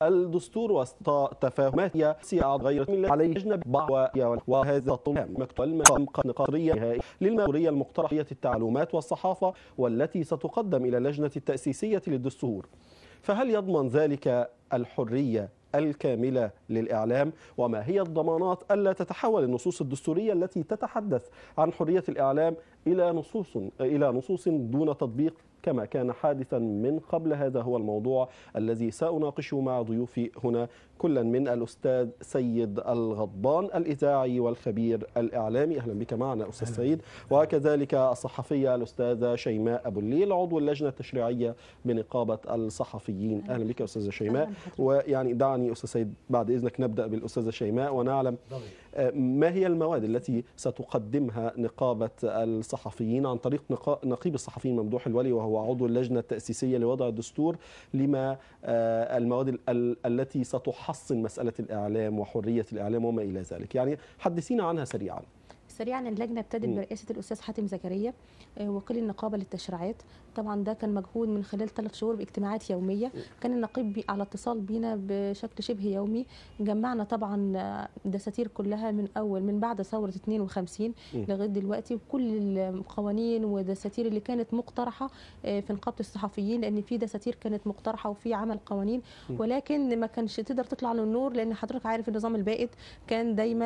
الدستور وسط تفاهمات سياسية غير عليه لجنة بعض وهذا الطلاب مقام نقاطية نهائية للمأمورية المقترحة التعلومات والصحافة والتي ستقدم إلى اللجنة التأسيسية للدستور فهل يضمن ذلك الحرية الكاملة للإعلام وما هي الضمانات ألا تتحول النصوص الدستورية التي تتحدث عن حرية الإعلام إلى نصوص إلى نصوص دون تطبيق كما كان حادثا من قبل هذا هو الموضوع الذي سأناقشه مع ضيوفي هنا كلا من الأستاذ سيد الغضبان الإذاعي والخبير الإعلامي أهلا بك معنا أستاذ سيد وكذلك الصحفية الأستاذة شيماء أبو الليل عضو اللجنة التشريعية بنقابة الصحفيين أهلا بك أستاذة شيماء ويعني دعني أستاذ سيد بعد إذنك نبدأ بالأستاذة شيماء ونعلم ما هي المواد التي ستقدمها نقابة الصحفيين عن طريق نقيب الصحفيين ممدوح الولي وهو عضو اللجنة التأسيسية لوضع الدستور لما المواد التي ستحصن مسألة الإعلام وحرية الإعلام وما إلى ذلك يعني حدثينا عنها سريعا سريعا اللجنه ابتدت برئاسه الاستاذ حاتم زكريا وكيل النقابه للتشريعات طبعا ده كان مجهود من خلال ثلاث شهور باجتماعات يوميه كان النقيب بي على اتصال بينا بشكل شبه يومي جمعنا طبعا دساتير كلها من اول من بعد ثوره 52 لغايه دلوقتي وكل القوانين والدساتير اللي كانت مقترحه في نقابه الصحفيين لان في دساتير كانت مقترحه وفي عمل قوانين ولكن ما كانش تقدر تطلع للنور لان حضرتك عارف النظام البائد كان دايما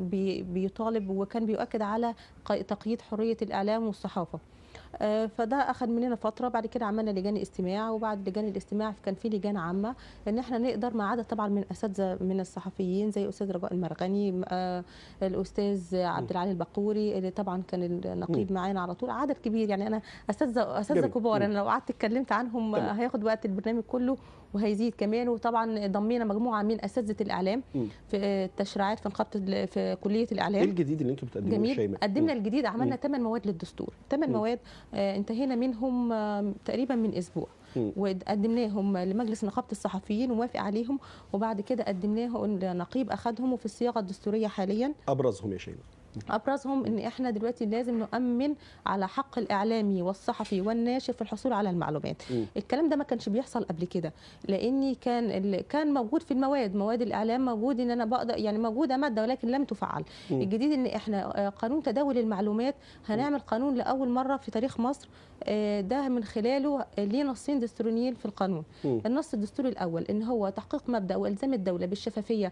بيطالب وكان بيؤكد على تقييد حريه الاعلام والصحافه فده اخذ مننا فتره بعد كده عملنا لجان استماع وبعد لجان الاستماع كان في لجان عامه ان احنا نقدر مع عدد طبعا من اساتذه من الصحفيين زي الاستاذ رجاء المرغني الاستاذ عبد العالي البقوري اللي طبعا كان النقيب معانا على طول عدد كبير يعني انا اساتذه اساتذه كبار انا لو قعدت اتكلمت عنهم هياخد وقت البرنامج كله وهيزيد كمان وطبعا ضمينا مجموعه من اساتذه الاعلام في التشريعات في نقابه في كليه الاعلام ايه الجديد اللي انتم بتقدموه جميل شيماء قدمنا الجديد عملنا ثمان مواد للدستور ثمان مواد آه انتهينا منهم آه تقريبا من اسبوع وقدمناهم لمجلس نقابه الصحفيين ووافق عليهم وبعد كده قدمناهم لنقيب اخذهم وفي الصياغه الدستوريه حاليا ابرزهم يا شيماء ابرزهم ان احنا دلوقتي لازم نؤمن على حق الاعلامي والصحفي والناشر في الحصول على المعلومات م. الكلام ده ما كانش بيحصل قبل كده لاني كان كان موجود في المواد مواد الاعلام موجود ان انا بقدر يعني موجوده ماده ولكن لم تفعل م. الجديد ان احنا قانون تداول المعلومات هنعمل قانون لاول مره في تاريخ مصر ده من خلاله ليه نصين دستوريين في القانون م. النص الدستوري الاول ان هو تحقيق مبدا والزام الدوله بالشفافيه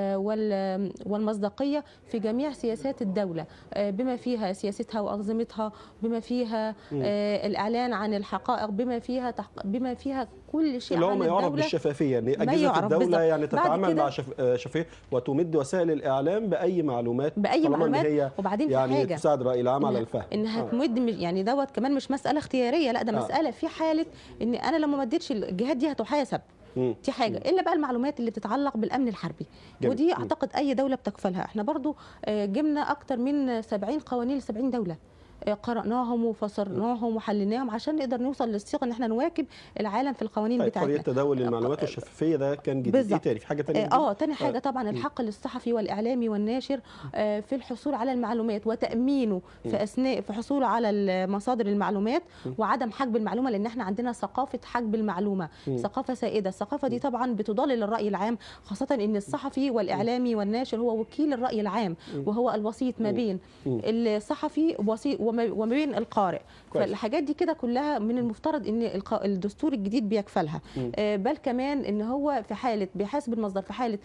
والمصداقيه في جميع سياسات الدوله بما فيها سياستها وانظمتها بما فيها م. الاعلان عن الحقائق بما فيها بما فيها كل شيء اللي هو عن ما يعرف الدولة بالشفافيه ان اجهزه الدوله بالزبط. يعني تتعامل مع شفافيه وتمد وسائل الاعلام باي معلومات باي معلومات هي وبعدين يعني في حاجه تساعد راي العام على الفهم انها آه. تمد يعني دوت كمان مش مساله اختياريه لا ده آه. مساله في حاله ان انا لو ما مديتش الجهات دي هتحاسب دي حاجه الا بقى المعلومات اللي بتتعلق بالامن الحربي جميل. ودي اعتقد اي دوله بتكفلها احنا برضو جبنا اكتر من 70 قوانين ل 70 دوله قرأناهم وفسرناهم وحليناهم عشان نقدر نوصل للصيغه ان احنا نواكب العالم في القوانين طيب بتاعتنا حريه تداول المعلومات والشفافيه ده كان جديد ايه تاني في حاجه ثانيه اه تاني حاجه طبعا الحق للصحفي والاعلامي والناشر آه في الحصول على المعلومات وتامينه في اثناء في حصوله على مصادر المعلومات وعدم حجب المعلومه لان احنا عندنا ثقافه حجب المعلومه ثقافه سائده الثقافه دي طبعا بتضلل الراي العام خاصه ان الصحفي والاعلامي والناشر هو وكيل الراي العام وهو الوسيط ما بين الصحفي وسيط وما بين القارئ كويس. فالحاجات دي كده كلها من المفترض ان الدستور الجديد بيكفلها آه بل كمان ان هو في حاله بيحاسب المصدر في حاله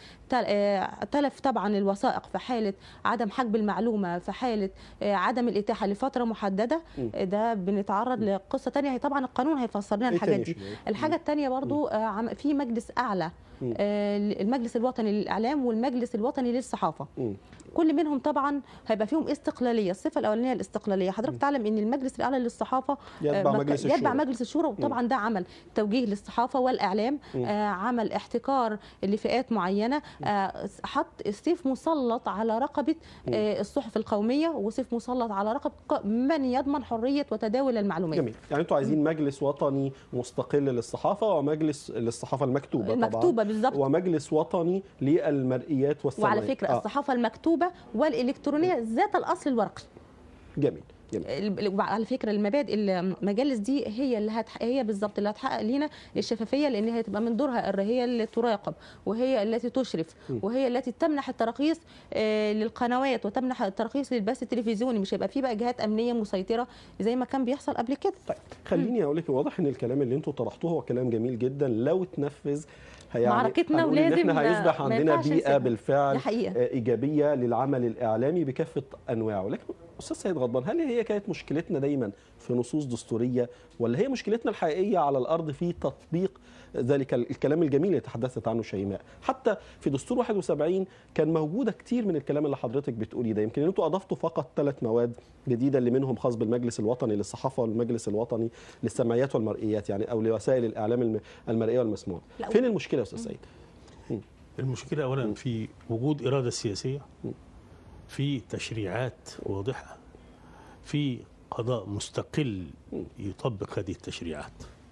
تلف طبعا الوثائق في حاله عدم حجب المعلومه في حاله آه عدم الاتاحه لفتره محدده آه ده بنتعرض لقصه ثانيه هي طبعا القانون هيفسر لنا الحاجات دي الحاجه الثانيه برضو في مجلس اعلى المجلس الوطني للاعلام والمجلس الوطني للصحافه كل منهم طبعا هيبقى فيهم استقلاليه الصفه الاولانيه الاستقلاليه حضرتك تعلم ان المجلس الاعلى للصحافه يتبع مجلس يتبع الشورى. مجلس الشورى وطبعا ده عمل توجيه للصحافه والاعلام آه عمل احتكار لفئات معينه آه حط سيف مسلط على رقبه آه الصحف القوميه وسيف مسلط على رقبه من يضمن حريه وتداول المعلومات جميل يعني انتوا عايزين مجلس وطني مستقل للصحافه ومجلس للصحافه المكتوبه المكتوبه طبعا بالظبط ومجلس وطني للمرئيات والسمعيه وعلى فكره آه. الصحافه المكتوبه والالكترونيه ذات الاصل الورقي جميل ال- على فكره المبادئ المجالس دي هي اللي هتح... هي بالظبط اللي هتحقق لينا الشفافيه لان هي تبقى من دورها الر- هي اللي تراقب وهي التي تشرف وهي التي تمنح التراخيص آه، للقنوات وتمنح التراخيص للبث التلفزيوني مش هيبقى في بقى جهات امنيه مسيطره زي ما كان بيحصل قبل كده طيب خليني اقول لك واضح ان الكلام اللي انتوا طرحتوه هو كلام جميل جدا لو اتنفذ يعني معركتنا هنقول إن ولازم احنا هيصبح ما عندنا ينفعش بيئه نسيبها. بالفعل دي حقيقة. آه، ايجابيه للعمل الاعلامي بكافه انواعه لكن استاذ سيد غضبان هل هي كانت مشكلتنا دايما في نصوص دستوريه ولا هي مشكلتنا الحقيقيه على الارض في تطبيق ذلك ال- الكلام الجميل اللي تحدثت عنه شيماء حتى في دستور 71 كان موجوده كتير من الكلام اللي حضرتك بتقولي ده يمكن ان انتوا اضفتوا فقط ثلاث مواد جديده اللي منهم خاص بالمجلس الوطني للصحافه والمجلس الوطني للسمعيات والمرئيات يعني او لوسائل الاعلام الم- المرئيه والمسموعه لا، فين المشكله يا استاذ سيد المشكلة أولا في وجود إرادة سياسية في تشريعات واضحة في قضاء مستقل يطبق هذه التشريعات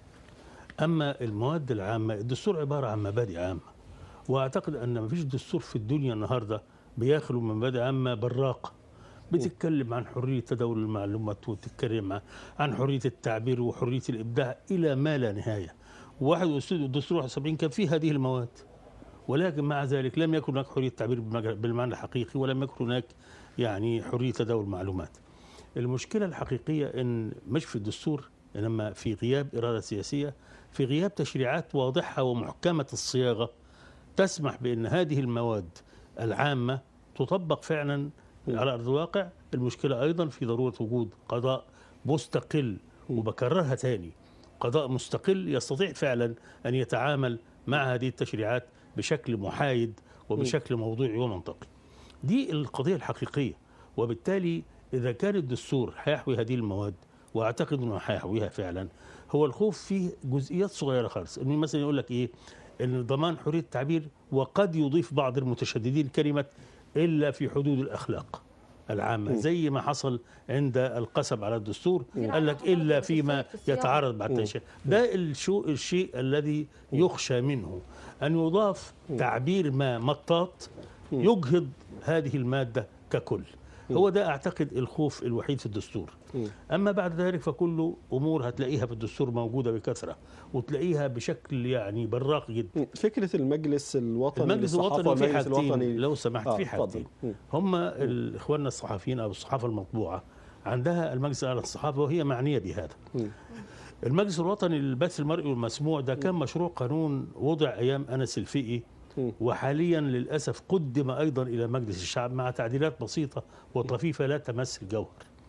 أما المواد العامة الدستور عبارة عن مبادئ عامة وأعتقد أن ما فيش دستور في الدنيا النهاردة بيخلو من مبادئ عامة براقة بتتكلم عن حرية تداول المعلومات وتتكلم عن حرية التعبير وحرية الإبداع إلى ما لا نهاية واحد الدستور 71 كان فيه هذه المواد ولكن مع ذلك لم يكن هناك حريه تعبير بالمج- بالمعنى الحقيقي ولم يكن هناك يعني حريه تداول معلومات. المشكله الحقيقيه ان مش في الدستور انما في غياب اراده سياسيه في غياب تشريعات واضحه ومحكمه الصياغه تسمح بان هذه المواد العامه تطبق فعلا على ارض الواقع المشكله ايضا في ضروره وجود قضاء مستقل وبكررها تاني قضاء مستقل يستطيع فعلا ان يتعامل مع هذه التشريعات بشكل محايد وبشكل موضوعي ومنطقي دي القضيه الحقيقيه وبالتالي اذا كان الدستور هيحوي هذه المواد واعتقد انه هيحويها فعلا هو الخوف فيه جزئيات صغيره خالص انه مثلا يقول لك ايه ان ضمان حريه التعبير وقد يضيف بعض المتشددين كلمه الا في حدود الاخلاق العامة زي ما حصل عند القسم على الدستور قال لك إلا فيما يتعارض مع التشريع ده الشو الشيء الذي يخشى منه أن يضاف تعبير ما مطاط يجهض هذه المادة ككل هو ده أعتقد الخوف الوحيد في الدستور أما بعد ذلك فكل أمور هتلاقيها في الدستور موجودة بكثرة وتلاقيها بشكل يعني براق جدا فكره المجلس الوطني المجلس للصحافة الوطني في والمجلس حاجتين الوطني لو سمحت آه، في اتفضل. حاجتين مم. هم ال- اخواننا الصحفيين او الصحافه المطبوعه عندها المجلس الاعلى للصحافه وهي معنيه بهذا مم. المجلس الوطني للبث المرئي والمسموع ده كان مشروع قانون وضع ايام انس الفقي مم. وحاليا للاسف قدم ايضا الى مجلس الشعب مع تعديلات بسيطه وطفيفه لا تمس الجوهر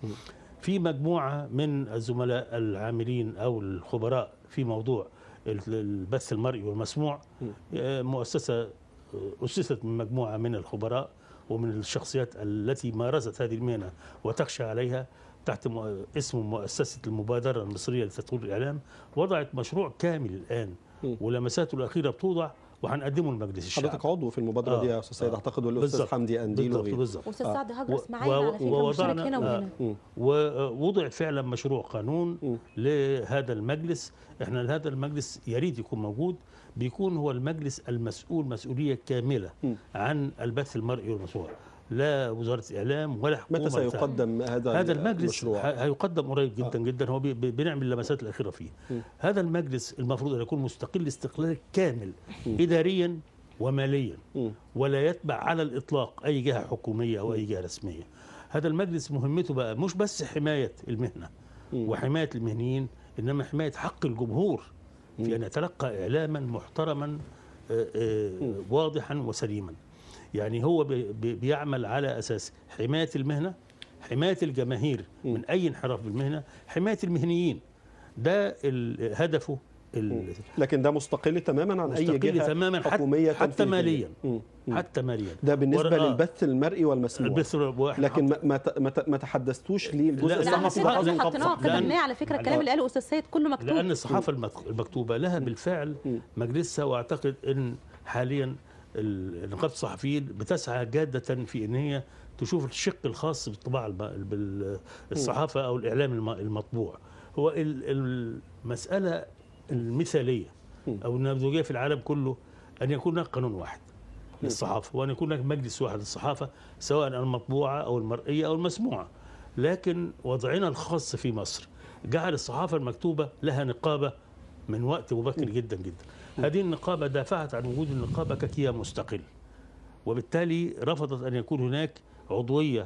في مجموعه من الزملاء العاملين او الخبراء في موضوع ال- البث المرئي والمسموع آه، مؤسسه آه، اسست من مجموعه من الخبراء ومن الشخصيات التي مارست هذه المهنه وتخشى عليها تحت مؤ- اسم مؤسسه المبادره المصريه لتطوير الاعلام وضعت مشروع كامل الان مم. ولمساته الاخيره بتوضع وهنقدمه لمجلس الشعب حضرتك عضو في المبادره آه، دي يا استاذ سيد آه. اعتقد والاستاذ بالظبط. حمدي انديل بالضبط وغيره بالضبط واستاذ آه. سعد هجرس و- معانا على فكره ووضعنا- مشترك هنا آه. وهنا مم. ووضع فعلا مشروع قانون مم. لهذا المجلس احنا هذا المجلس يريد يكون موجود بيكون هو المجلس المسؤول مسؤوليه كامله مم. عن البث المرئي والمسموع لا وزاره اعلام ولا حكومه متى بتاع. سيقدم هذا هذا المجلس المشروع ه- هيقدم قريب جدا جدا هو بي- بي- بنعمل اللمسات الاخيره فيه مم. هذا المجلس المفروض ان يكون مستقل استقلال كامل اداريا وماليا مم. ولا يتبع على الاطلاق اي جهه حكوميه او اي جهه رسميه هذا المجلس مهمته بقى مش بس حمايه المهنه مم. وحمايه المهنيين انما حمايه حق الجمهور في ان يتلقى اعلاما محترما آه، آه، واضحا وسليما يعني هو بي- بي- بيعمل على اساس حمايه المهنه حمايه الجماهير من اي انحراف بالمهنه حمايه المهنيين ده ال- هدفه ال- لكن ده مستقل تماما عن اي مستقل جهه تماما حتى, حكوميه حتى تنفيذية. ماليا مم. مم. حتى ماليا ده بالنسبه ورا- للبث المرئي والمسموع البث واحد لكن ما ما ت- ما, ت- ما تحدثتوش ليه الجزء لا، لا احنا الصحفي في لا، ده الجزء أظن حطيناه قبل- لأن- قدمناه على فكره الكلام اللي قاله استاذ سيد كله مكتوب لان الصحافه المت- المكتوبه لها بالفعل مم. مجلسها واعتقد ان حاليا ال- نقابه الصحفيين بتسعى جاده في ان هي تشوف الشق الخاص بالطباعه الم- بالصحافه او الاعلام الم- المطبوع هو ال- المساله المثاليه مم. او النموذجيه في العالم كله ان يكون هناك قانون واحد للصحافه وان يكون هناك مجلس واحد للصحافه سواء المطبوعه او المرئيه او المسموعه لكن وضعنا الخاص في مصر جعل الصحافه المكتوبه لها نقابه من وقت مبكر جدا جدا هذه النقابه دافعت عن وجود النقابه ككيان مستقل وبالتالي رفضت ان يكون هناك عضويه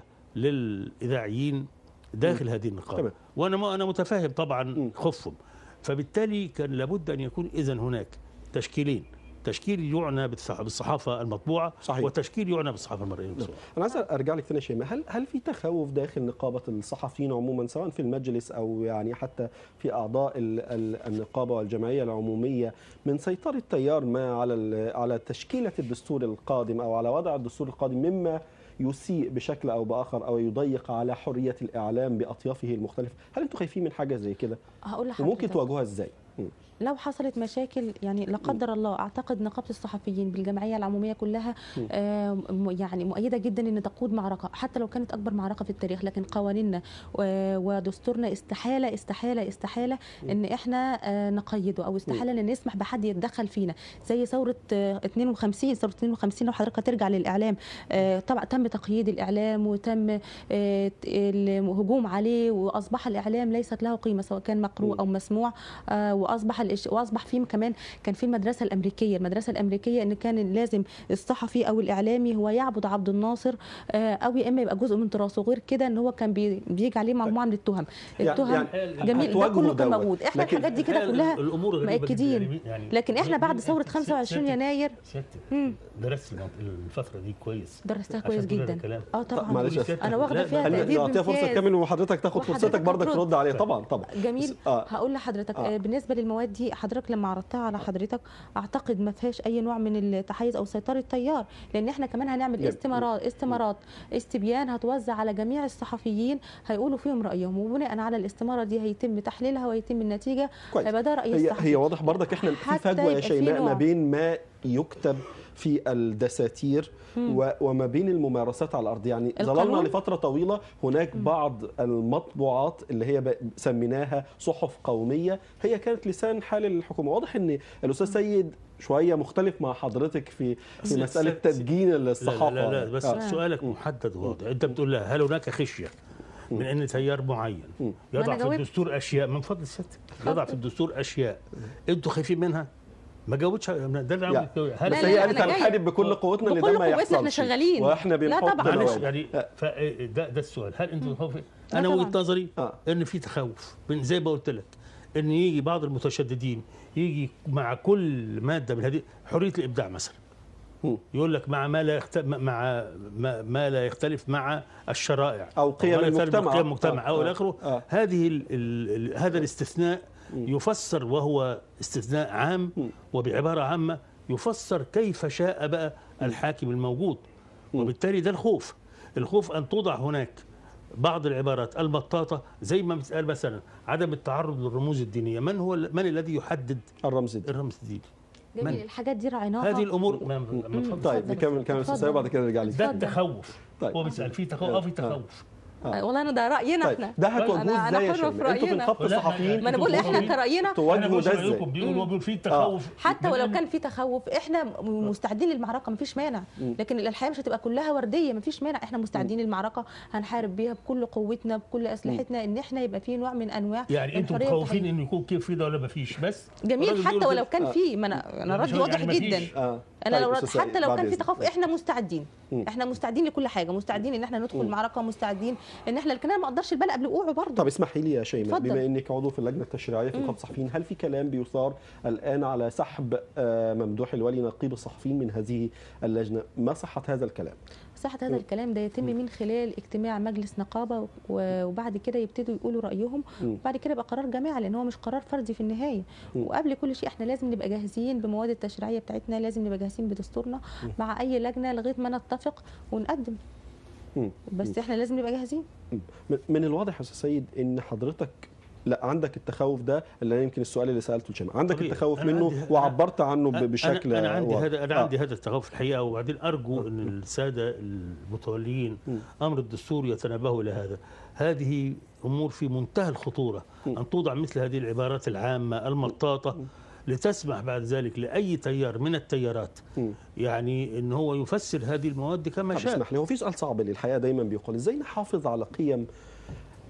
للاذاعيين داخل هذه النقابه تمام. وانا ما انا متفاهم طبعا خوفهم فبالتالي كان لابد ان يكون اذا هناك تشكيلين تشكيل يعنى بالصح- بالصحافه المطبوعه صحيح. وتشكيل يعنى بالصحافه المرئيه المسؤوله انا عايز ارجع لك تاني يا شيماء هل هل في تخوف داخل نقابه الصحفيين عموما سواء في المجلس او يعني حتى في اعضاء ال- ال- النقابه والجمعيه العموميه من سيطره تيار ما على ال- على تشكيله الدستور القادم او على وضع الدستور القادم مما يسيء بشكل او باخر او يضيق على حريه الاعلام باطيافه المختلفه هل انتم خايفين من حاجه زي كده هقول لحضرتك وممكن تواجهوها ازاي مم. لو حصلت مشاكل يعني لا قدر الله اعتقد نقابه الصحفيين بالجمعيه العموميه كلها آه، م- يعني مؤيده جدا ان تقود معركه حتى لو كانت اكبر معركه في التاريخ لكن قوانيننا و- ودستورنا استحاله استحاله استحاله ان احنا آه، نقيده او استحاله ان نسمح بحد يتدخل فينا زي ثوره آه، 52 ثوره 52 لو حضرتك هترجع للاعلام آه، طبعا تم تقييد الاعلام وتم آه، الهجوم عليه واصبح الاعلام ليست له قيمه سواء كان مقروء او مسموع آه، واصبح الإش... واصبح فيه كمان كان في المدرسه الامريكيه المدرسه الامريكيه ان كان لازم الصحفي او الاعلامي هو يعبد عبد الناصر آه، او يا اما يبقى جزء من تراثه غير كده ان هو كان بي... بيجي عليه مجموعه من التهم يعني- التهم يعني جميل ده هتواجهوا كله كان دوت. موجود احنا لكن الحاجات دي كده الحقيقة كلها الامور غريبة جداً. مؤكدين يعني- يعني لكن احنا بعد ثوره سيادتك- 25 يناير سيادتك مم. درست الفتره دي كويس درستها عشان كويس تقول هذا جدا الكلام. اه طب طبعا معلش سيادتك- انا واخده لا، فيها خلي- تقدير نعطيها فرصه بامتياز. تكمل وحضرتك تاخد وحضرتك فرصتك برضك هترد. ترد عليه طبعا طبعا جميل بس- آه. هقول لحضرتك آه. آه. بالنسبه للمواد دي حضرتك لما عرضتها على حضرتك اعتقد ما فيهاش اي نوع من التحيز او سيطره تيار لان احنا كمان هنعمل جميل. استمارات استمارات استبيان هتوزع على جميع الصحفيين هيقولوا فيهم رايهم وبناء على الاستماره دي هيتم تحليلها ويتم النتيجه كويس. هيبقى ده راي هي الصحفي هي واضح برضك احنا في حتى فجوه يا يبقى في شيماء ما نوع. بين ما يكتب في الدساتير و- وما بين الممارسات على الارض يعني ظللنا القانون؟ لفتره طويله هناك بعض المطبوعات اللي هي ب- سميناها صحف قوميه هي كانت لسان حال الحكومه واضح ان الاستاذ سيد شويه مختلف مع حضرتك في في بس- مساله بس- تدجين الصحافه لا لا, لا بس آه. سؤالك محدد وواضح انت بتقول لها هل هناك خشيه من ان تيار معين ما يضع أنا في جاوبت. الدستور اشياء من فضل سيادتك يضع في الدستور اشياء انتوا خايفين منها ما جاوبتش ده اللي يعني عاوز يتجاوب. هل بس لا، هي لا، قالت أنا هنحارب بكل قوتنا ان بكل ده ما قوتنا يحصلش إحنا شغالين. واحنا لا بنحط طبعاً. معلش نوادي. يعني آه. ف ده ده السؤال هل انتم خوفين لا انا طبعاً. وجهه نظري آه. ان في تخوف من زي ما قلت لك ان يجي بعض المتشددين يجي مع كل ماده من هذه حريه الابداع مثلا مم. يقول لك مع ما لا يخت... مع ما, ما لا يختلف مع الشرائع أو قيم ما لا يختلف المجتمع. مع قيم المجتمع آه. او آه. الى اخره آه. هذه ال... ال... ال... هذا الاستثناء يفسر وهو استثناء عام وبعباره عامه يفسر كيف شاء بقى الحاكم الموجود وبالتالي ده الخوف الخوف ان توضع هناك بعض العبارات المطاطه زي ما بتقال مثلا عدم التعرض للرموز الدينيه من هو من الذي يحدد الرمز ده الرمز الديني جميل من؟ الحاجات دي رعيناها هذه الامور ما ما- ما تفضل. طيب اتفضل. نكمل كمل استاذ اتفضل. سيد بعد كده نرجع لك ده اتفضل. التخوف طيب. هو بيسال في تخوف اه في تخوف آه، والله انا ده راينا طيب احنا ده انا هتواجهوه انا ازاي يا حره في شيماء انتوا في راينا الخط لا، الصحفيين ما انا بقول احنا كراينا تواجهوا ده ازاي رايكم بيقول بيقول في تخوف حتى من ولو إن- كان في تخوف احنا م- مستعدين للمعركه مفيش مانع لكن الحياه مش هتبقى كلها ورديه مفيش مانع احنا مستعدين للمعركه هنحارب بيها بكل قوتنا بكل اسلحتنا ان احنا يبقى في نوع من انواع يعني انتم الحرية مخوفين والتحرير. انه يكون كيف في ده ولا ما فيش بس جميل الراجل حتى بيقول ولو كده. كان في ما انا انا يعني ردي مش- واضح يعني مفيش. جدا اه انا طيب لو رد أستاذ حتى سيد، لو بعد كان في إذنك. تخوف احنا مستعدين مم. احنا مستعدين لكل حاجه مستعدين ان احنا ندخل المعركه مستعدين ان احنا الكلام ما قدرش البلد قبل وقوعه برضه طب اسمحي لي يا شيماء اتفضل. بما انك عضو في اللجنه التشريعيه في نقابه الصحفيين هل في كلام بيثار الان على سحب آه، ممدوح الولي نقيب الصحفيين من هذه اللجنه ما صحه هذا الكلام صحة هذا الكلام ده يتم من خلال اجتماع مجلس نقابة و- وبعد كده يبتدوا يقولوا رأيهم وبعد كده يبقى قرار جماعي لأن هو مش قرار فردي في النهاية وقبل كل شيء احنا لازم نبقى جاهزين بمواد التشريعية بتاعتنا لازم نبقى جاهزين بدستورنا مع أي لجنة لغاية ما نتفق ونقدم مم. بس احنا لازم نبقى جاهزين من- من الواضح يا استاذ سيد ان حضرتك لا عندك التخوف ده اللي يمكن السؤال اللي سالته لشيماء عندك طبيعي. التخوف أنا منه عندي- أنا- وعبرت عنه ب- أنا- بشكل انا عندي واضح. هذا انا آه. عندي هذا التخوف في الحقيقه وبعدين ارجو ان الساده المتولين امر الدستور يتنبهوا الى هذا هذه امور في منتهى الخطوره ان توضع مثل هذه العبارات العامه المطاطه لتسمح بعد ذلك لاي تيار من التيارات مم. يعني ان هو يفسر هذه المواد كما طب شاء اسمح لي هو في سؤال صعب اللي الحقيقه دايما بيقال ازاي نحافظ على قيم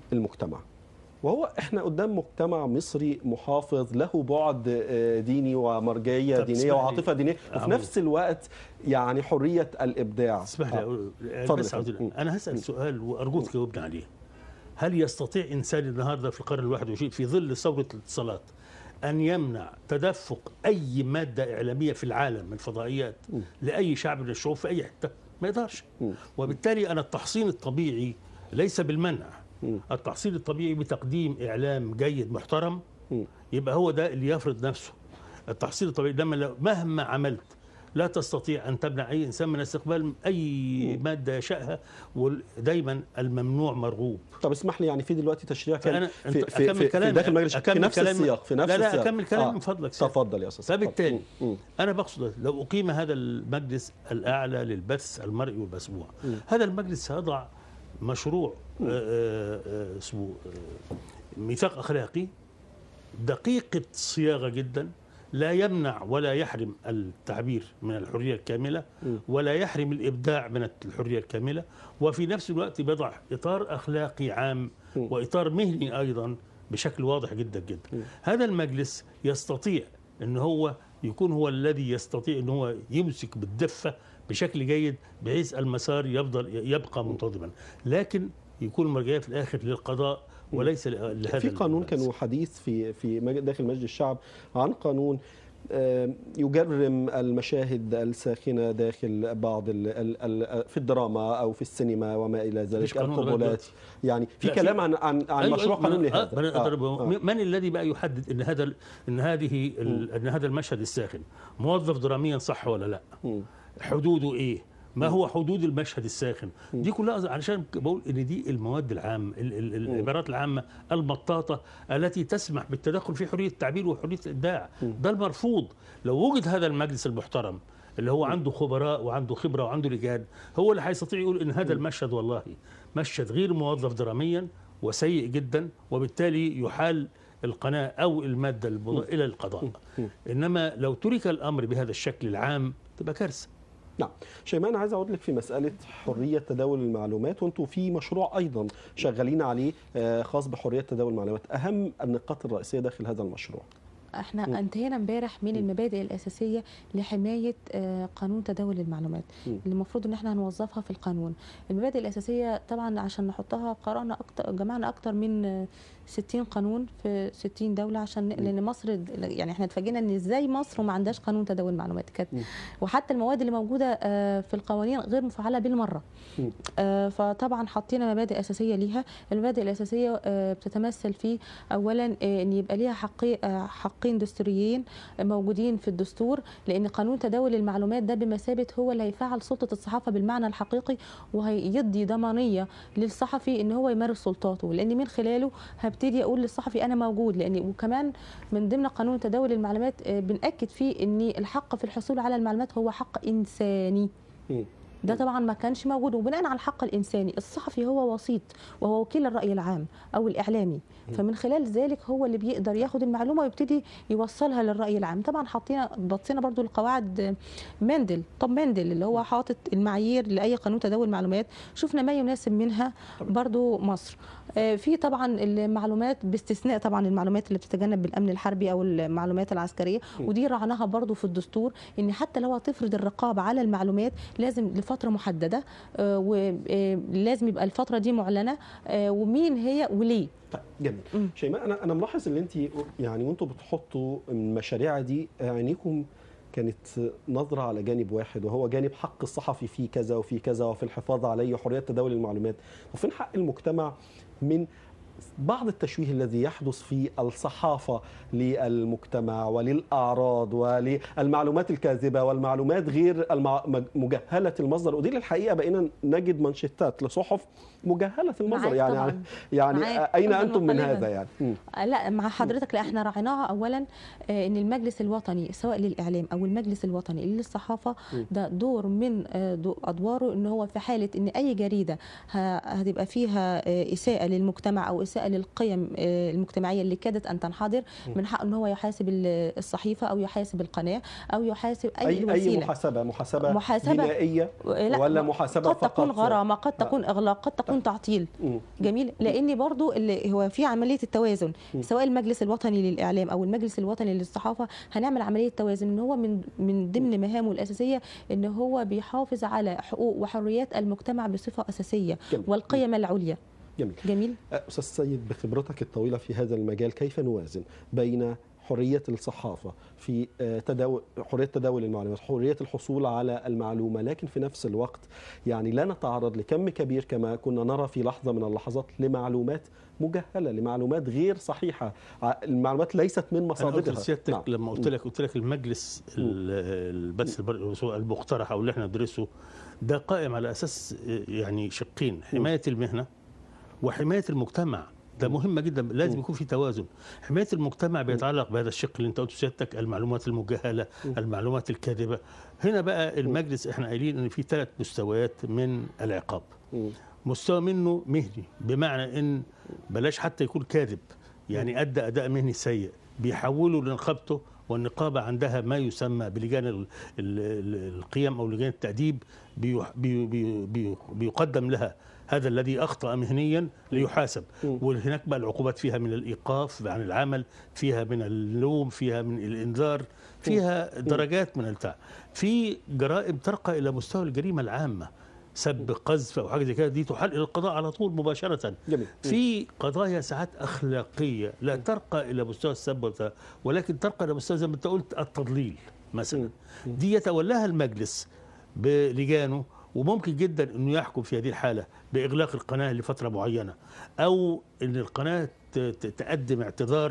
المجتمع وهو احنا قدام مجتمع مصري محافظ له بعد آه، ديني ومرجعيه طب دينيه اسمح لي. وعاطفه دينيه وفي أعود. نفس الوقت يعني حريه الابداع اسمح لي آه. أقول اتفضل بس يا فندم. عاوز- انا هسال سؤال وارجوك تجاوبني عليه هل يستطيع انسان النهارده في القرن الواحد والعشرين في ظل ثوره الاتصالات ان يمنع تدفق اي ماده اعلاميه في العالم من فضائيات لاي شعب من الشعوب في اي حته ما يقدرش م. وبالتالي انا التحصين الطبيعي ليس بالمنع م. التحصين الطبيعي بتقديم اعلام جيد محترم م. يبقى هو ده اللي يفرض نفسه التحصيل الطبيعي لما لو- مهما عملت لا تستطيع ان تمنع اي انسان من استقبال اي ماده يشاءها ودايما الممنوع مرغوب طب اسمح لي يعني في دلوقتي تشريع كان فأنا في, أنت في, أكمل في, في كلامي. داخل مجلس في أكمل نفس كلامي. السياق في نفس لا، لا، السياق أكمل كلامي من فضلك. تفضل يا استاذ اتفضل. فبالتالي م. م. انا بقصد لو اقيم هذا المجلس الاعلى للبث المرئي والمسموع هذا المجلس سيضع مشروع آه، آه، آه، اسمه آه، ميثاق اخلاقي دقيقه صياغه جدا لا يمنع ولا يحرم التعبير من الحريه الكامله ولا يحرم الابداع من الحريه الكامله وفي نفس الوقت بيضع اطار اخلاقي عام واطار مهني ايضا بشكل واضح جدا جدا هذا المجلس يستطيع ان هو يكون هو الذي يستطيع ان هو يمسك بالدفه بشكل جيد بحيث المسار يفضل يبقى منتظما لكن يكون المرجعيه في الاخر للقضاء وليس لهذا في قانون المجلس. كان حديث في في مج- داخل مجلس الشعب عن قانون آه، يجرم المشاهد الساخنه داخل بعض ال ال ال في الدراما او في السينما وما الى مفيش ذلك قانون لغاية القبلات دلوقتي. يعني في لا، في- كلام عن عن عن أيوة، مشروع أيوة، قانون من- لهذا آه، من, آه، آه. من الذي بقى يحدد ان هذا ان هذه ال- ان هذا المشهد الساخن موظف دراميا صح ولا لا؟ مم. حدوده ايه؟ ما هو حدود المشهد الساخن؟ دي كلها علشان بقول ان دي المواد العامه ال- ال- العبارات العامه المطاطه التي تسمح بالتدخل في حريه التعبير وحريه الابداع ده المرفوض لو وجد هذا المجلس المحترم اللي هو عنده خبراء وعنده خبره وعنده لجان هو اللي هيستطيع يقول ان هذا المشهد والله مشهد غير موظف دراميا وسيء جدا وبالتالي يحال القناه او الماده المضاء الى القضاء انما لو ترك الامر بهذا الشكل العام تبقى كارثه نعم شيماء انا عايز اقول لك في مساله حريه تداول المعلومات وانتم في مشروع ايضا شغالين عليه آه، خاص بحريه تداول المعلومات اهم النقاط الرئيسيه داخل هذا المشروع احنا انتهينا امبارح من المبادئ الاساسيه لحمايه آه، قانون تداول المعلومات م. اللي المفروض ان احنا هنوظفها في القانون المبادئ الاساسيه طبعا عشان نحطها قرانا اكتر جمعنا اكتر من آه، 60 قانون في 60 دوله عشان لان مصر يعني احنا اتفاجئنا ان ازاي مصر وما عندهاش قانون تداول المعلومات كانت م. وحتى المواد اللي موجوده آه، في القوانين غير مفعله بالمره م. آه، فطبعا حطينا مبادئ اساسيه ليها المبادئ الاساسيه آه، بتتمثل في اولا آه، ان يبقى ليها حقي آه، حقين دستوريين موجودين في الدستور لان قانون تداول المعلومات ده بمثابه هو اللي هيفعل سلطه الصحافه بالمعنى الحقيقي وهيدي ضمانيه للصحفي ان هو يمارس سلطاته لان من خلاله هبتدي اقول للصحفي انا موجود لان وكمان من ضمن قانون تداول المعلومات آه، بناكد فيه ان الحق في الحصول على المعلومات هو حق انساني مم. ده طبعا ما كانش موجود وبناء على الحق الانساني الصحفي هو وسيط وهو وكيل الراي العام او الاعلامي فمن خلال ذلك هو اللي بيقدر ياخد المعلومه ويبتدي يوصلها للراي العام طبعا حطينا بصينا برضو لقواعد مندل طب مندل اللي هو حاطط المعايير لاي قانون تداول معلومات شفنا ما يناسب منها برضو مصر آه، في طبعا المعلومات باستثناء طبعا المعلومات اللي بتتجنب بالامن الحربي او المعلومات العسكريه ودي رعناها برضو في الدستور ان حتى لو هتفرض الرقابه على المعلومات لازم لفتره محدده ولازم يبقى الفتره دي معلنه آه، ومين هي وليه طيب جميل مم. شيماء انا انا ملاحظ ان انت يعني وانتم بتحطوا المشاريع دي عينيكم كانت نظرة على جانب واحد وهو جانب حق الصحفي في كذا وفي كذا وفي الحفاظ عليه وحرية تداول المعلومات وفين حق المجتمع من بعض التشويه الذي يحدث في الصحافة للمجتمع وللأعراض وللمعلومات الكاذبة والمعلومات غير المع... مجهلة المصدر ودي للحقيقة بقينا نجد منشطات لصحف مجهلة المصدر معاك يعني طبعاً. يعني معاك أين قلباً أنتم من وقالباً. هذا يعني مم. آه، لا مع حضرتك لا احنا راعيناها اولا آه، ان المجلس الوطني سواء للاعلام او المجلس الوطني للصحافه م. ده دور من آه، دو- ادواره ان هو في حاله ان اي جريده ه- هتبقى فيها آه، اساءه للمجتمع او اساءه للقيم آه، المجتمعيه اللي كادت ان تنحدر من حقه ان هو يحاسب ال- الصحيفه او يحاسب القناه او يحاسب اي, اي اي وسيله محاسبه محاسبه, محاسبة- جنائيه لا، ولا محاسبه قد تكون فقط غرامه قد تكون اغلاق قد تكون تعطيل مم. جميل لان برضو اللي هو في عمليه التوازن سواء المجلس الوطني للاعلام او المجلس الوطني للصحافه هنعمل عمليه توازن ان هو من من ضمن مهامه الاساسيه ان هو بيحافظ على حقوق وحريات المجتمع بصفه اساسيه جميل. والقيم العليا جميل جميل استاذ سيد بخبرتك الطويله في هذا المجال كيف نوازن بين حريه الصحافه في آه، تداول حريه تداول المعلومات حريه الحصول على المعلومه لكن في نفس الوقت يعني لا نتعرض لكم كبير كما كنا نرى في لحظه من اللحظات لمعلومات مجهله لمعلومات غير صحيحه ع- المعلومات ليست من انا قلت مصادرها لسيادتك نعم. لما قلت لك قلت لك المجلس ال- البث البر- سواء المقترح او اللي احنا ندرسه ده قائم على اساس يعني شقين حمايه المهنه وحمايه المجتمع ده مهمه جدا لازم يكون في توازن حمايه المجتمع بيتعلق بهذا الشق اللي انت قلته سيادتك المعلومات المجهله المعلومات الكاذبه هنا بقى المجلس احنا قايلين ان في ثلاث مستويات من العقاب مم. مستوى منه مهني بمعنى ان بلاش حتى يكون كاذب يعني ادى اداء مهني سيء بيحولوا لنقابته والنقابه عندها ما يسمى بلجان ال- ال- ال- القيم او لجان التاديب بيح- بي بي بي بيقدم لها هذا الذي اخطا مهنيا ليحاسب وهناك بقى العقوبات فيها من الايقاف عن العمل فيها من اللوم فيها من الانذار فيها درجات من البتاع في جرائم ترقى الى مستوى الجريمه العامه سب قذف او حاجه زي كده دي تحال الى القضاء على طول مباشره جميل. في قضايا ساعات اخلاقيه لا ترقى الى مستوى السب والت- ولكن ترقى الى مستوى زي ما انت قلت التضليل مثلا دي يتولاها المجلس بلجانه وممكن جدا انه يحكم في هذه الحاله باغلاق القناه لفتره معينه او ان القناه ت- ت- تقدم اعتذار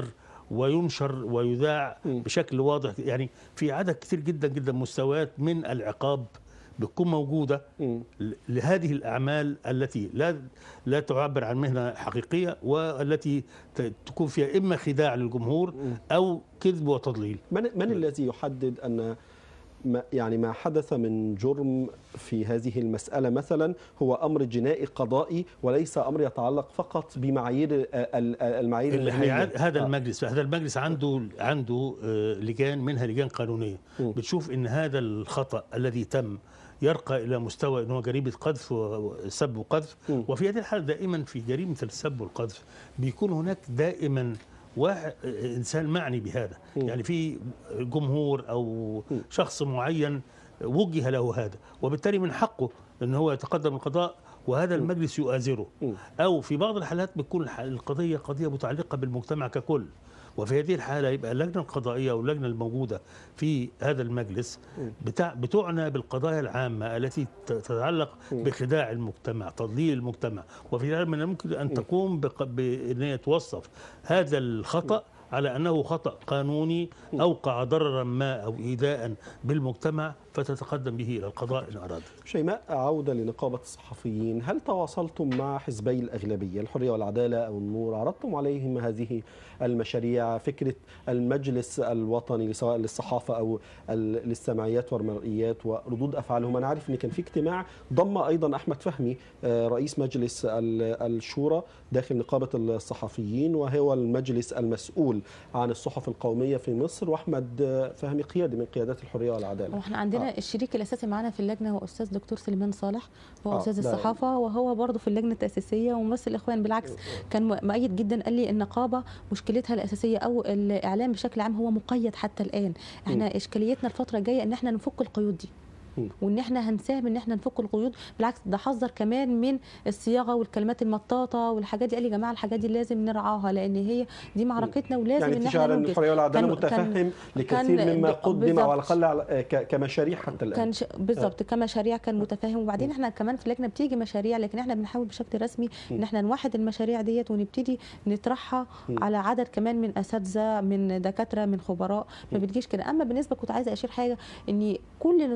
وينشر ويذاع بشكل واضح يعني في عدد كتير جدا جدا مستويات من العقاب بتكون موجوده مم. ل- لهذه الاعمال التي لا لا تعبر عن مهنه حقيقيه والتي ت- تكون فيها اما خداع للجمهور او كذب وتضليل من من الذي يحدد ان ما يعني ما حدث من جرم في هذه المسألة مثلا هو أمر جنائي قضائي وليس أمر يتعلق فقط بمعايير ال- ال- المعايير اللي المهنية. هيعاد هذا آه. المجلس هذا المجلس عنده عنده آه، لجان منها لجان قانونيه م. بتشوف ان هذا الخطا الذي تم يرقى الى مستوى ان هو جريمه قذف وسب وقذف م. وفي هذه الحاله دائما في جريمه السب والقذف بيكون هناك دائما واحد انسان معني بهذا م. يعني في جمهور او شخص معين وجه له هذا وبالتالي من حقه ان هو يتقدم القضاء وهذا المجلس يؤازره م. او في بعض الحالات بتكون الح- القضيه قضيه متعلقه بالمجتمع ككل وفي هذه الحاله يبقى اللجنه القضائيه او اللجنه الموجوده في هذا المجلس بتاع بتعنى بالقضايا العامه التي ت- تتعلق بخداع المجتمع تضليل المجتمع وفي ذلك من الممكن ان تقوم بق- بان هي توصف هذا الخطا على انه خطا قانوني اوقع ضررا ما او ايذاء بالمجتمع فتتقدم به الى القضاء ان اراد شيماء عودة لنقابة الصحفيين هل تواصلتم مع حزبي الأغلبية الحرية والعدالة أو النور عرضتم عليهم هذه المشاريع فكرة المجلس الوطني سواء للصحافة أو ال- للسمعيات والمرئيات وردود أفعالهم أنا عارف أن كان في اجتماع ضم أيضا أحمد فهمي آه، رئيس مجلس ال- الشورى داخل نقابة الصحفيين وهو المجلس المسؤول عن الصحف القومية في مصر وأحمد آه، فهمي قيادي من قيادات الحرية والعدالة واحنا عندنا آه. الشريك الاساسي معانا في اللجنه هو استاذ دكتور سليمان صالح هو آه، آه استاذ ده- الصحافه وهو برضه في اللجنه التاسيسيه وممثل الاخوان بالعكس كان م- مؤيد جدا قال لي النقابه مشكلتها الاساسيه او الاعلام بشكل عام هو مقيد حتى الان احنا اشكاليتنا الفتره الجايه ان احنا نفك القيود دي مم. وان احنا هنساهم ان احنا نفك القيود بالعكس ده حذر كمان من الصياغه والكلمات المطاطه والحاجات دي قال لي يا جماعه الحاجات دي لازم نرعاها لان هي دي معركتنا ولازم يعني ان انت احنا شاعر ان ننجز الحريه والعداله كان- كان- متفهم لكثير كان مما د- قدم او على بالظبط. الاقل على- ك- كمشاريع حتى الان كان ش... بالظبط كمشاريع كان متفاهم وبعدين احنا كمان في اللجنه بتيجي مشاريع لكن احنا بنحاول بشكل رسمي ان احنا نوحد المشاريع ديت ونبتدي نطرحها على عدد كمان من اساتذه من دكاتره من خبراء ما بتجيش كده اما بالنسبه كنت عايزه اشير حاجه ان كل نظام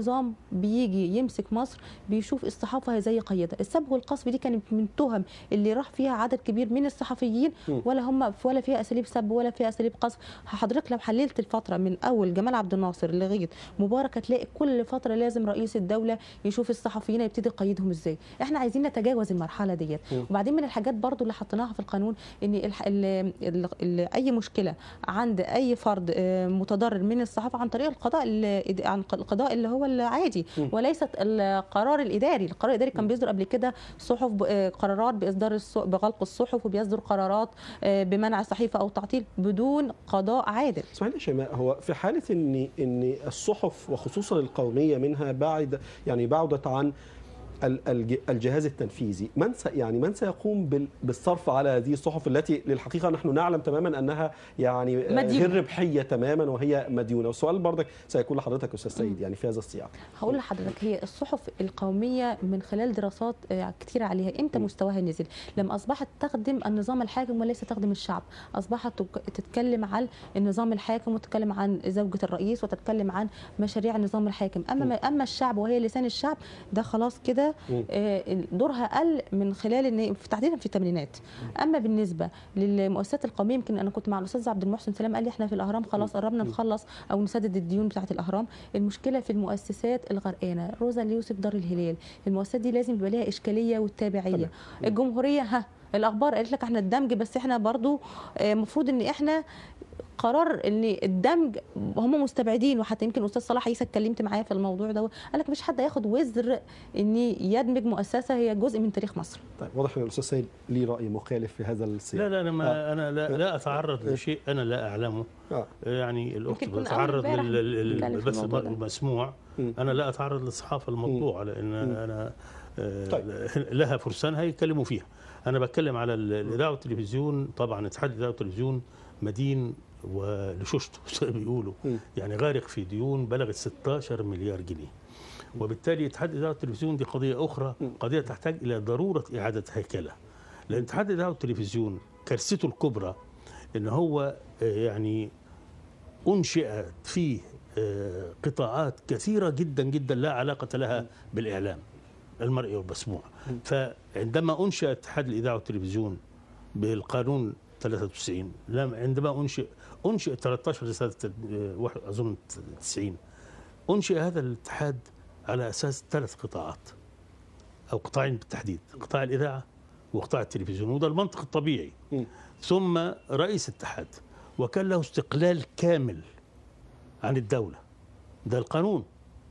بيجي يمسك مصر بيشوف الصحافه زي قيده السب والقصف دي كانت من التهم اللي راح فيها عدد كبير من الصحفيين م. ولا هم ولا فيها اساليب سب ولا فيها اساليب قصف حضرتك لو حللت الفتره من اول جمال عبد الناصر لغايه مبارك هتلاقي كل فتره لازم رئيس الدوله يشوف الصحفيين يبتدي يقيدهم ازاي احنا عايزين نتجاوز المرحله ديت م. وبعدين من الحاجات برضو اللي حطيناها في القانون ان الح... ال... ال... ال... اي مشكله عند اي فرد آه، متضرر من الصحافه عن طريق القضاء ال... عن القضاء اللي هو العادي م. وليست القرار الاداري القرار الاداري كان بيصدر قبل كده صحف ب... آه، قرارات باصدار الص... بغلق الصحف وبيصدر قرارات آه، بمنع صحيفه او تعطيل بدون قضاء عادل اسماعيل يا شيماء هو في حاله ان ان الصحف وخصوصا القوميه منها بعد يعني بعدت عن ال- الج- الجهاز التنفيذي من س يعني من سيقوم بال- بالصرف على هذه الصحف التي للحقيقه نحن نعلم تماما انها يعني آه، مديونة. غير ربحيه تماما وهي مديونه والسؤال برضك سيكون لحضرتك استاذ سيد يعني في هذا السياق هقول لحضرتك هي الصحف القوميه من خلال دراسات آه، كتيره عليها امتى م. مستواها نزل لما اصبحت تخدم النظام الحاكم وليس تخدم الشعب اصبحت تك- تتكلم عن النظام الحاكم وتتكلم عن زوجه الرئيس وتتكلم عن مشاريع النظام الحاكم اما م. ما اما الشعب وهي لسان الشعب ده خلاص كده م. آه، دورها قل من خلال ان في تحديدا في الثمانينات اما بالنسبه للمؤسسات القوميه يمكن انا كنت مع الاستاذ عبد المحسن سلام قال لي احنا في الاهرام خلاص قربنا نخلص او نسدد الديون بتاعه الاهرام المشكله في المؤسسات الغرقانه روزا اليوسف دار الهلال المؤسسات دي لازم يبقى ليها اشكاليه والتابعيه تمام. الجمهوريه ها الاخبار قالت لك احنا الدمج بس احنا برضو المفروض ان احنا قرار ان الدمج هم مستبعدين وحتى يمكن استاذ صلاح عيسى اتكلمت معاه في الموضوع ده قال لك مش حد هياخد وزر ان يدمج مؤسسه هي جزء من تاريخ مصر طيب واضح ان الاستاذ سيد ليه راي مخالف في هذا السياق لا لا انا ما انا لا, لا اتعرض آه. لشيء انا لا اعلمه آه. يعني الاخت يمكن كنا بتتعرض أول امبارح بنتكلم في للبث الموضوع ده. المسموع م. انا لا اتعرض للصحافه المطبوعه لان انا آه، طيب. لها فرسانها يتكلموا فيها انا بتكلم على ال- الاذاعه والتلفزيون طبعا اتحاد الاذاعه والتلفزيون مدين ولشوشته زي ما بيقولوا م. يعني غارق في ديون بلغت 16 مليار جنيه وبالتالي اتحاد الاذاعه والتلفزيون دي قضيه اخرى م. قضيه تحتاج الى ضروره اعاده هيكله لان اتحاد الاذاعه والتلفزيون كارثته الكبرى ان هو آه، يعني انشئت فيه آه، قطاعات كثيره جدا جدا لا علاقه لها بالاعلام المرئي والمسموع فعندما انشا اتحاد الاذاعه والتلفزيون بالقانون 93 لم عندما انشئ انشئ 13 رساله آه، واحد- اظن 90 انشئ هذا الاتحاد على اساس ثلاث قطاعات او قطاعين بالتحديد قطاع الاذاعه وقطاع التلفزيون وده المنطق الطبيعي م. ثم رئيس اتحاد وكان له استقلال كامل عن الدولة ده القانون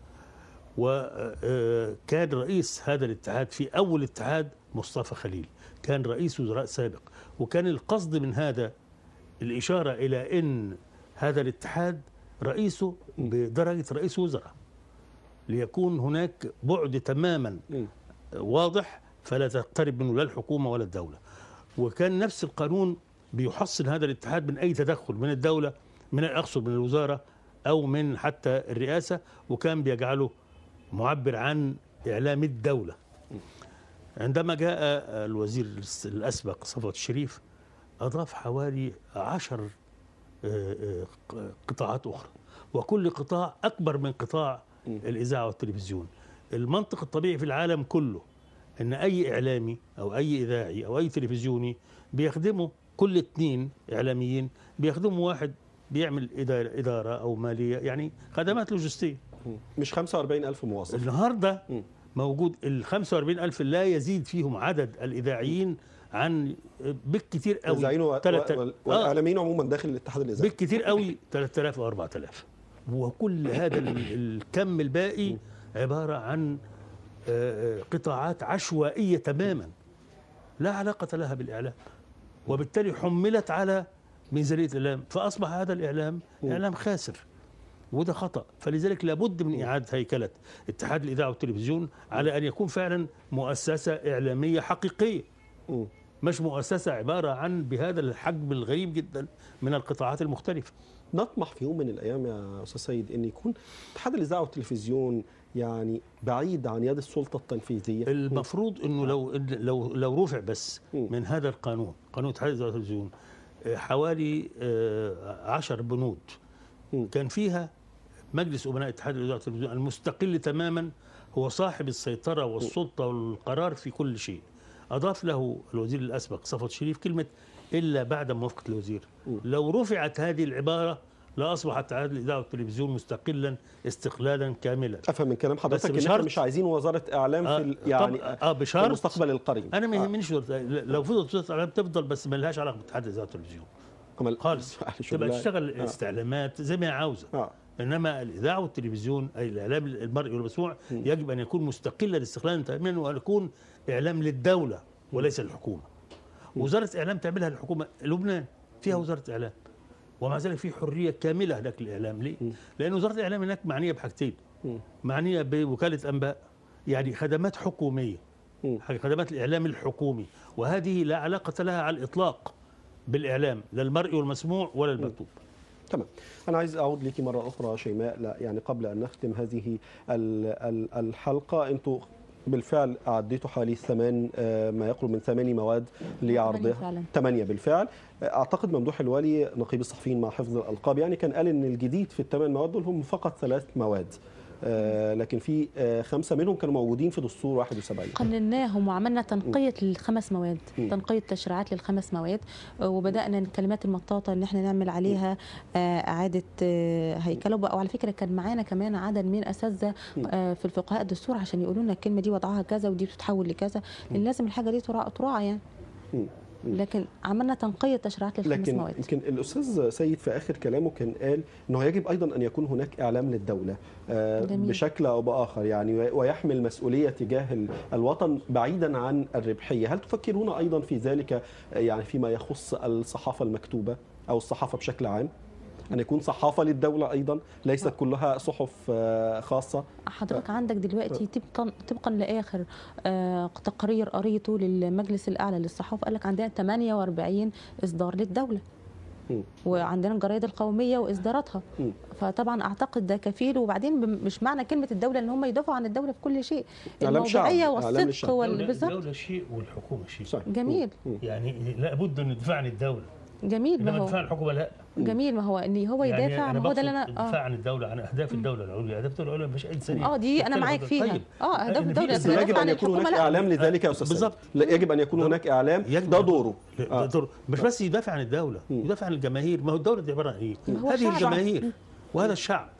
وكان رئيس هذا الاتحاد في أول اتحاد مصطفى خليل كان رئيس وزراء سابق وكان القصد من هذا الإشارة إلى أن هذا الاتحاد رئيسه بدرجة رئيس وزراء ليكون هناك بعد تماما م. واضح فلا تقترب منه لا الحكومة ولا الدولة وكان نفس القانون بيحصن هذا الاتحاد من أي تدخل من الدولة من أقصد من الوزارة أو من حتى الرئاسة وكان بيجعله معبر عن إعلام الدولة عندما جاء الوزير الأسبق صفوت الشريف أضاف حوالي عشر آه، آه، قطاعات أخرى وكل قطاع أكبر من قطاع الإذاعة والتلفزيون المنطق الطبيعي في العالم كله ان اي اعلامي او اي اذاعي او اي تلفزيوني بيخدموا كل اتنين اعلاميين بيخدموا واحد بيعمل اداره اداره او ماليه يعني خدمات لوجستيه م. مش 45 ألف موظف النهارده م. موجود ال 45 ألف لا يزيد فيهم عدد الإذاعيين عن بالكثير قوي الإذاعيين و- تلات- و- آه، والإعلاميين عموما داخل الاتحاد الإذاعي بالكثير قوي 3000 او 4000 وكل هذا ال- الكم الباقي عباره عن آه، آه، قطاعات عشوائيه تماما لا علاقه لها بالاعلام وبالتالي حملت على ميزانيه الاعلام فاصبح هذا الاعلام اعلام خاسر وده خطا فلذلك لابد من اعاده هيكله اتحاد الاذاعه والتلفزيون على ان يكون فعلا مؤسسه اعلاميه حقيقيه م. مش مؤسسه عباره عن بهذا الحجم الغريب جدا من القطاعات المختلفه نطمح في يوم من الايام يا استاذ سيد ان يكون اتحاد الاذاعه والتلفزيون يعني بعيد عن يد السلطه التنفيذيه المفروض انه لو لو لو رفع بس مم. من هذا القانون قانون اتحاد الاذاعه والتلفزيون آه، حوالي آه، عشر بنود مم. كان فيها مجلس امناء اتحاد الاذاعه والتلفزيون المستقل تماما هو صاحب السيطره والسلطه والقرار في كل شيء اضاف له الوزير الاسبق صفوت شريف كلمه الا بعد موافقه الوزير لو رفعت هذه العباره لاصبح اتحاد الاذاعه والتلفزيون مستقلا استقلالا كاملا افهم من كلام حضرتك ان احنا بشرط- مش عايزين وزاره اعلام في ال- طب- يعني اه في بشرط المستقبل القريب انا ما آه. يهمنيش وزارة- لو فضلت وزاره الاعلام تفضل بس ما لهاش علاقه باتحاد الاذاعه والتلفزيون كمان خالص يعني تبقى شغلها- تشتغل آه. استعلامات زي ما هي عاوزه اه انما الاذاعه والتلفزيون اي الاعلام المرئي والمسموع يجب ان يكون مستقلا استقلالا تماما وان يكون اعلام للدوله وليس للحكومه. وزاره اعلام تعملها الحكومه لبنان فيها وزاره اعلام ومع ذلك في حريه كامله هناك للاعلام ليه؟ لان وزاره الاعلام هناك معنيه بحاجتين معنيه بوكاله انباء يعني خدمات حكوميه مم. خدمات الاعلام الحكومي وهذه لا علاقه لها على الاطلاق بالاعلام لا المرئي والمسموع ولا المكتوب. تمام أنا عايز أعود لك مرة أخرى شيماء لا يعني قبل أن نختم هذه ال- ال- الحلقة أنتم بالفعل أعديتوا حوالي ثمان آه، ما يقرب من ثماني مواد لعرضها فعلاً. ثمانية بالفعل أعتقد ممدوح الوالي نقيب الصحفيين مع حفظ الألقاب يعني كان قال إن الجديد في الثمان مواد دول هم فقط ثلاث مواد آه، لكن في آه، خمسة منهم كانوا موجودين في دستور 71 قنناهم وعملنا تنقية للخمس مواد مم. تنقية تشريعات للخمس مواد آه، وبدأنا الكلمات المطاطة ان احنا نعمل عليها آه، إعادة آه، هيكلة وبقى- وعلى فكرة كان معانا كمان عدد من أساتذة آه، في الفقهاء الدستور عشان يقولوا لنا الكلمة دي وضعها كذا ودي بتتحول لكذا لأن لازم الحاجة دي تراعى تراعى يعني مم. لكن عملنا تنقية تشريعات للخمس لكن مواد يمكن الاستاذ سيد في اخر كلامه كان قال انه يجب ايضا ان يكون هناك اعلام للدوله آه، جميل. بشكل او باخر يعني وي- ويحمل مسؤوليه تجاه ال- الوطن بعيدا عن الربحيه، هل تفكرون ايضا في ذلك آه، يعني فيما يخص الصحافه المكتوبه او الصحافه بشكل عام؟ ان يكون صحافه للدوله ايضا ليست كلها صحف آه، خاصه حضرتك عندك دلوقتي طبقا طبقا لاخر آه، تقرير قريته للمجلس الاعلى للصحافه قال لك عندنا 48 اصدار للدوله مم. وعندنا الجرايد القوميه واصداراتها مم. فطبعا اعتقد ده كفيل وبعدين بم- مش معنى كلمه الدوله ان هم يدافعوا عن الدوله في كل شيء إعلام شعبي، الموضوعيه إعلام والصدق للشعب. وال- الدولة, بالظبط الدولة شيء والحكومة شيء صحيح. جميل. مم. يعني لابد ان ندفع عن الدولة جميل ما انما هو دفاع الحكومة لا جميل ما هو ان هو يعني يدافع أنا ما هو ده اللي بقصد انا الدفاع عن الدولة عن اهداف الدولة العليا اهداف الدولة العليا مش انسانية اه دي انا بتكلم معاك عن- فيها طيب. اه اهداف إن في الدوله بس لكن يجب دافع ان عن يكون الحكومه هناك لا اعلام لذلك يا استاذ سيد. بالظبط. لا يجب ان يكون هناك اعلام يجب ده دوره لا، آه. ده دور- مش بس يدافع عن الدولة يدافع عن الجماهير ما هو الدولة دي عبارة عن ايه ما هو هذه الشعب. الجماهير وهذا الشعب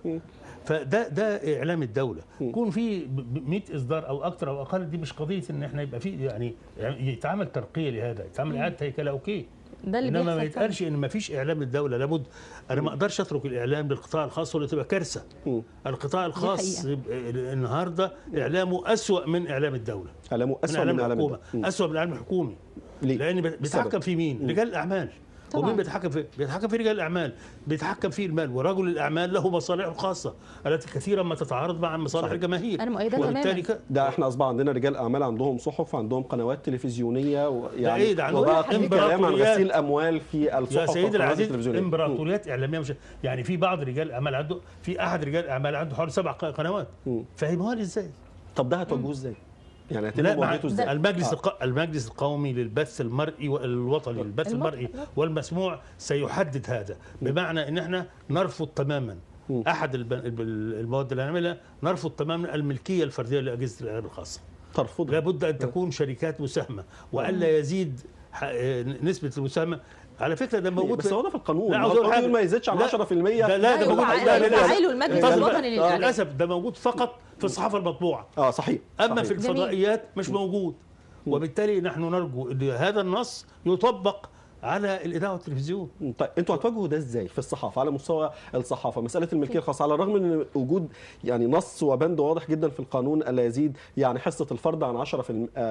فده ده اعلام الدوله يكون في ب- 100 اصدار او اكثر او اقل دي مش قضيه ان احنا يبقى في يعني يتعمل ترقيه لهذا يتعمل اعاده هيكله اوكي ده اللي انما ما بيحصل يتقالش ان ما فيش اعلام للدوله لابد انا ما اقدرش اترك الاعلام للقطاع الخاص ولا تبقى كارثه مم. القطاع الخاص حقيقة. يبقى النهارده اعلامه اسوا من اعلام الدوله اعلامه من اسوء اعلام من اعلام الحكومه الدولة. مم. اسوا من الاعلام الحكومي ليه؟ لان بيتحكم في مين؟ رجال الاعمال طبعاً. ومين بيتحكم في بيتحكم في رجال الاعمال بيتحكم في المال ورجل الاعمال له مصالحه الخاصه التي كثيرا ما تتعارض مع مصالح صحيح. الجماهير أنا مؤيدة وبالتالي تماماً. ك- ده احنا اصبح عندنا رجال اعمال عندهم صحف عندهم قنوات تلفزيونيه ويعني إيه ده عندهم وبقى في كلام عن إمبراطوريات. غسيل اموال في الصحف يا سيدي والقنوات العزيز التلفزيونيه مم. امبراطوريات اعلاميه مش يعني في بعض رجال الاعمال عنده في احد رجال الاعمال عنده حوالي سبع ق- قنوات مم. فاهموها لي ازاي؟ طب ده هتواجهوه ازاي؟ يعني هيتم لا مع مواجهته ازاي؟ المجلس آه. الق... المجلس القومي للبث المرئي والوطني البث المرئي. المرئي والمسموع سيحدد هذا بمعنى ان احنا نرفض تماما مم. احد الب... الب- المواد اللي هنعملها نرفض تماما الملكيه الفرديه لاجهزه الاعلام الخاصه ترفض لابد ان تكون شركات مساهمه والا يزيد ح... نسبه المساهمه على فكره ده موجود بس هو ده في القانون لا، هو عاوز أقول القانون حاجة. ما يزيدش عن لا. 10% لا لا ده أيوة، موجود عقل- لا لا لا عقله المجلس لا، الوطني لا، للإعلام. للاسف ده موجود فقط في الصحافه المطبوعه اه صحيح اما صحيح. في الفضائيات مش موجود وبالتالي نحن نرجو ان هذا النص يطبق على الاذاعه والتلفزيون مم. طيب انتوا هتواجهوا ده ازاي في الصحافه على مستوى الصحافه مساله الملكيه الخاصه على الرغم من وجود يعني نص وبند واضح جدا في القانون الا يزيد يعني حصه الفرد عن 10%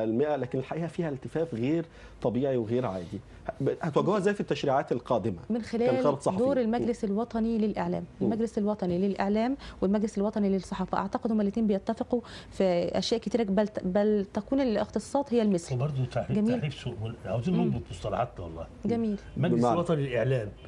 لكن الحقيقه فيها التفاف غير طبيعي وغير عادي هتواجهوها ازاي في التشريعات القادمه من كنقابة خلال صحفيين. دور المجلس الوطني للاعلام المجلس الوطني للاعلام والمجلس الوطني للصحافه اعتقد هما الاثنين بيتفقوا في اشياء كتيره بل بل تكون الاختصاصات هي المثل وبرضه تعريف جميل. تعريف سوء عاوزين نضبط مصطلحاتنا والله جميل المجلس بمعنى؟ الوطني للاعلام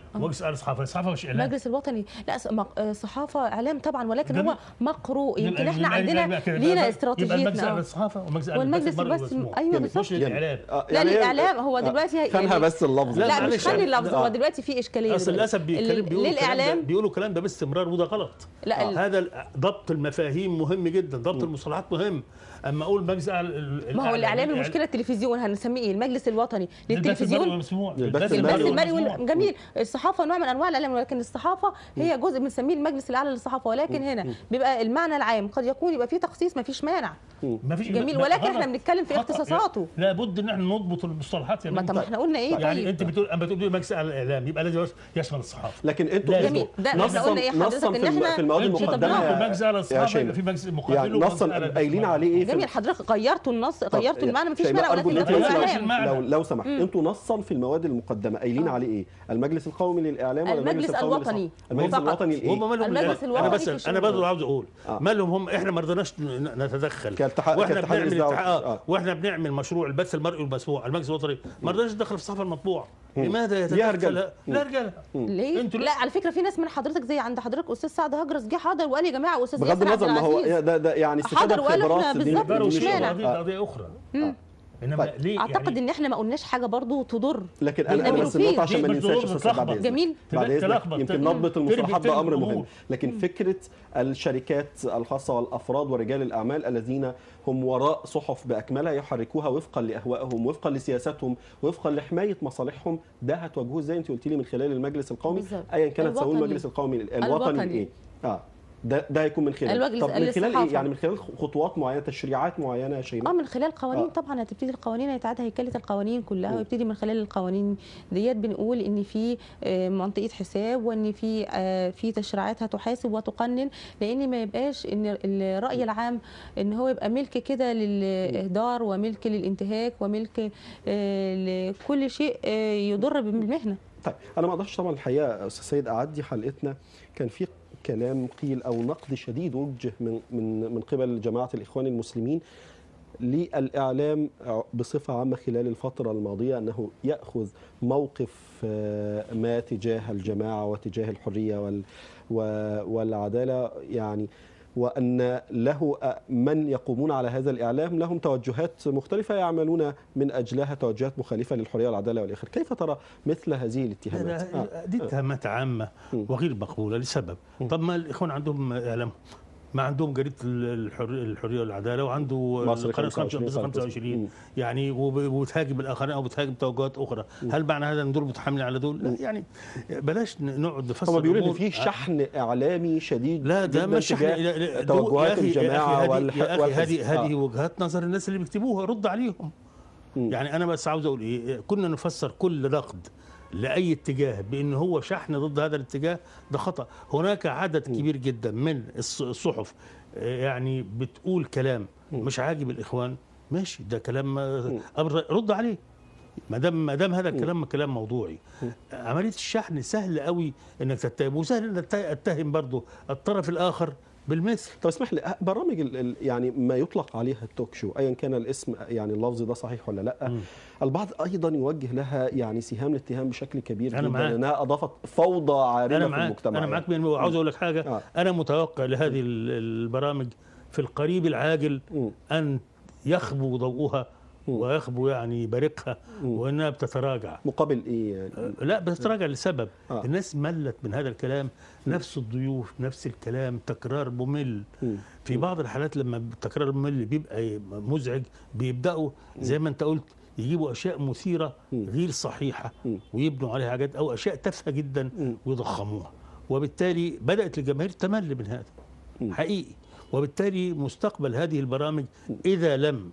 ومجلس اعلى الصحافه الصحافه مش اعلام المجلس الوطني لا س- مق- آه، صحافه اعلام طبعا ولكن جميل. هو مقروء يمكن يبقى- احنا يبقى- عندنا يبقى كده- لينا يبقى- يبقى المجلس استراتيجيتنا اعلى آه. الصحافه ومجلس اعلى والمجلس البث المرئي البث والمسموع. ايوه جميل. بالظبط مش للاعلام آه، لا يعني للاعلام هو دلوقتي خانها بس اللفظ لا، لا مش معلش خلي يعني- اللفظ آه. هو دلوقتي في اشكاليه اصل دلوقتي. للاسف بيتكلم ال- بيقولوا الكلام ده للاعلام بيقولوا الكلام ده باستمرار وده غلط لا ال- هذا ال- ضبط المفاهيم مهم جدا ضبط المصطلحات مهم اما اقول مجلس أعلى- ال- ما هو الأعلى- الاعلام المشكله التلفزيون هنسميه ايه المجلس الوطني للبث المرئي للتلفزيون والمسموع للبث للبث المرئي البث المرئي والمسموع. وال- جميل الصحافه نوع من انواع الاعلام ولكن الصحافه هي جزء بنسميه المجلس الاعلى للصحافه ولكن هنا بيبقى المعنى العام قد يكون يبقى فيه تخصيص ما فيش مانع ما فيش جميل ما- ولكن غلط. احنا بنتكلم في خطأ. اختصاصاته لابد ان احنا نضبط المصطلحات يا ما بنت. طب احنا قلنا ايه يعني طيب انت بتقول اما تقول لي مجلس اعلى الاعلام يبقى لازم يشمل الصحافه لكن انتوا لا، انتوا جميل. ده- ده نصا قلنا إيه حضرتك نصا إن في الم- إحنا في المواد انت المقدمه طبعاً في مجلس اعلى يا الصحافه شيماء. يبقى في مجلس مقابل يعني ومجلس نصا أعلى قايلين للصحافة. عليه ايه في جميل حضرتك غيرتوا النص غيرتوا المعنى مفيش شيماء، مانع أرجو ولكن إنك ده ما كله تغيرش اعلام المعنى. لو لو سمحت انتوا نصا في المواد المقدمه قايلين آه. عليه ايه المجلس القومي للاعلام ولا المجلس القومي الوطني. للصحافة؟ المجلس فقط. الوطني لايه هم مالهم المجلس انا الوطني بس في انا الشؤون. برضه عاوز اقول آه. مالهم هم احنا ما رضيناش ن- نتدخل كالاتحاد- واحنا كاتحاد بنعمل الإذاعة اتحاد- آه. آه. واحنا بنعمل مشروع البث المرئي والمسموع المجلس الوطني ما رضيناش ندخل في الصحافه المطبوعه لماذا يتدخل رجالة. لا رجاله ليه؟ انتوا لا على فكره في ناس من حضرتك زي عند حضرتك استاذ سعد هجرس جه حاضر وقال يا جماعه استاذ بغض ياسر عبد النظر ما هو العزيز ده, ده يعني استفاده حضر وقال خبرات إحنا دي- بالظبط دي يقدروا مش مش- يشتغلوا مانع. قضيه قضيه اخرى مم. انما طيب. ليه اعتقد يعني ان احنا ما قلناش حاجه برضو تضر لكن لأن انا انا بس مفيد. النقطه عشان ما دي ننساش برضه بس بعد بتلخبط. اذنك جميل. بعد اذنك تلخبط. يمكن تربي- نضبط المصطلحات ده تربي امر مهم الأمور. لكن فكره الشركات الخاصه والافراد ورجال الاعمال الذين هم وراء صحف باكملها يحركوها وفقا لاهوائهم وفقا لسياساتهم وفقا لحمايه مصالحهم ده هتواجهوه ازاي انت قلت لي من خلال المجلس القومي بالظبط. ايا كانت سواء الوطني. المجلس القومي الوطني الوطني. الايه اه ده ده هيكون من خلال المجلس- طب من خلال ايه الصحافة. يعني من خلال خطوات معينه تشريعات معينه يا اه شيماء من خلال قوانين آه. طبعا هتبتدي القوانين هيتعاد هيكله القوانين كلها مم. ويبتدي من خلال القوانين ديت بنقول ان في آه، منطقه حساب وان في آه، في تشريعات هتحاسب وتقنن لان ما يبقاش ان الراي العام ان هو يبقى ملك كده للاهدار وملك للانتهاك وملك آه، لكل شيء آه، يضر بالمهنه طيب انا ما اقدرش طبعا الحقيقه استاذ سيد اعدي حلقتنا كان في كلام قيل او نقد شديد وجه من من من قبل جماعه الاخوان المسلمين للاعلام بصفه عامه خلال الفتره الماضيه انه ياخذ موقف آه، ما تجاه الجماعه وتجاه الحريه وال و- والعداله يعني وان له من يقومون على هذا الاعلام لهم توجهات مختلفه يعملون من اجلها توجهات مخالفه للحريه والعداله والاخر كيف ترى مثل هذه الاتهامات آه. لا، دي اتهامات عامه مم. وغير مقبوله لسبب طب ما الاخوان عندهم اعلام ما عندهم جريده الحريه الحريه والعداله وعنده مصر قناه 25 25 مم. يعني وب- وبتهاجم الاخرين او بتهاجم توجهات اخرى هل معنى هذا ان دول متحاملين على دول لا يعني بلاش ن- نقعد نفسر هم بيقولوا ان الأمور. في شحن اعلامي شديد لا ده جداً مش شحن تجاه لا- لا، دول- توجهات يا أخي- يا الجماعه أخي والح- هذه يا اخي والحزب. هذه هذه آه. وجهات نظر الناس اللي بيكتبوها رد عليهم مم. يعني انا بس عاوز اقول ايه كنا نفسر كل نقد لاي اتجاه بان هو شحن ضد هذا الاتجاه ده خطا هناك عدد كبير جدا من الص- الصحف آه، يعني بتقول كلام مش عاجب الاخوان ماشي ده كلام آه، أمر- رد عليه ما دام ما دام هذا الكلام كلام موضوعي عمليه الشحن سهل قوي انك تتهم وسهل انك تت- اتهم برضه الطرف الاخر بالمثل طب اسمح لي برامج ال- ال- يعني ما يطلق عليها التوك شو ايا كان الاسم يعني اللفظ ده صحيح ولا لا مم. البعض ايضا يوجه لها يعني سهام الاتهام بشكل كبير أنا جدا معاك. انها اضافت فوضى عارمه انا في معاك المجتمع انا معاك من عاوز اقول لك حاجه آه. انا متوقع لهذه ال- البرامج في القريب العاجل مم. ان يخبو ضوءها ويخبو يعني بريقها وانها بتتراجع مقابل ايه يعني لا بتتراجع لسبب آه. الناس ملت من هذا الكلام نفس الضيوف نفس الكلام تكرار ممل مم. في بعض الحالات لما التكرار الممل بيبقى مزعج بيبداوا زي ما انت قلت يجيبوا اشياء مثيره غير صحيحه مم. ويبنوا عليها حاجات او اشياء تافهه جدا مم. ويضخموها وبالتالي بدات الجماهير تمل من هذا مم. حقيقي وبالتالي مستقبل هذه البرامج اذا لم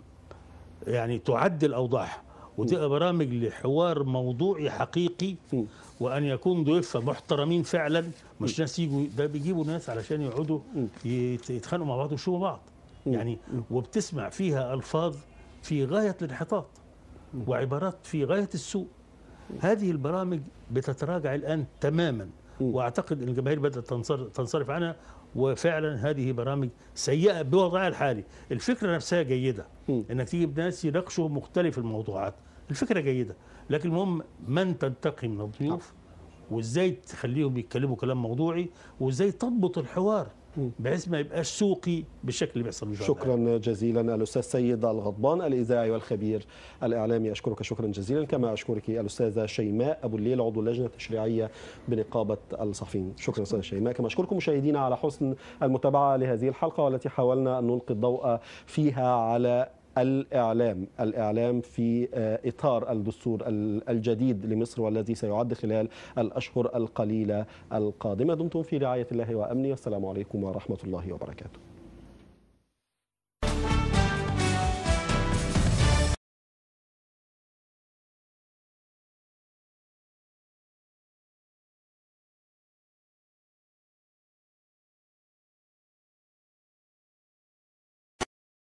يعني تعدل اوضاعها وتبقى برامج لحوار موضوعي حقيقي مم. وان يكون ضيوفها محترمين فعلا مش ناس يجوا ده بيجيبوا ناس علشان يقعدوا يت- يتخانقوا مع بعض ويشوفوا بعض يعني وبتسمع فيها الفاظ في غايه الانحطاط وعبارات في غايه السوء هذه البرامج بتتراجع الان تماما واعتقد ان الجماهير بدات تنصر- تنصرف عنها وفعلا هذه برامج سيئه بوضعها الحالي الفكره نفسها جيده مم. انك تجيب ناس يناقشوا مختلف الموضوعات الفكره جيده لكن المهم من تنتقي من الضيوف وازاي تخليهم يتكلموا كلام موضوعي وازاي تضبط الحوار بحيث ما يبقاش سوقي بالشكل اللي بيحصل في شكرا جزيلا الاستاذ سيد الغضبان الاذاعي والخبير الاعلامي اشكرك شكرا جزيلا كما اشكرك الاستاذه شيماء ابو الليل عضو اللجنه التشريعيه بنقابه الصحفيين شكرا استاذه شيماء كما اشكركم مشاهدينا على حسن المتابعه لهذه الحلقه والتي حاولنا ان نلقي الضوء فيها على الإعلام الإعلام في إطار الدستور الجديد لمصر والذي سيعد خلال الأشهر القليلة القادمة دمتم في رعاية الله وأمنه والسلام عليكم ورحمة الله وبركاته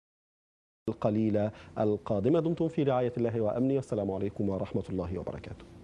القليلة القادمة دمتم في رعاية الله وأمنه والسلام عليكم ورحمة الله وبركاته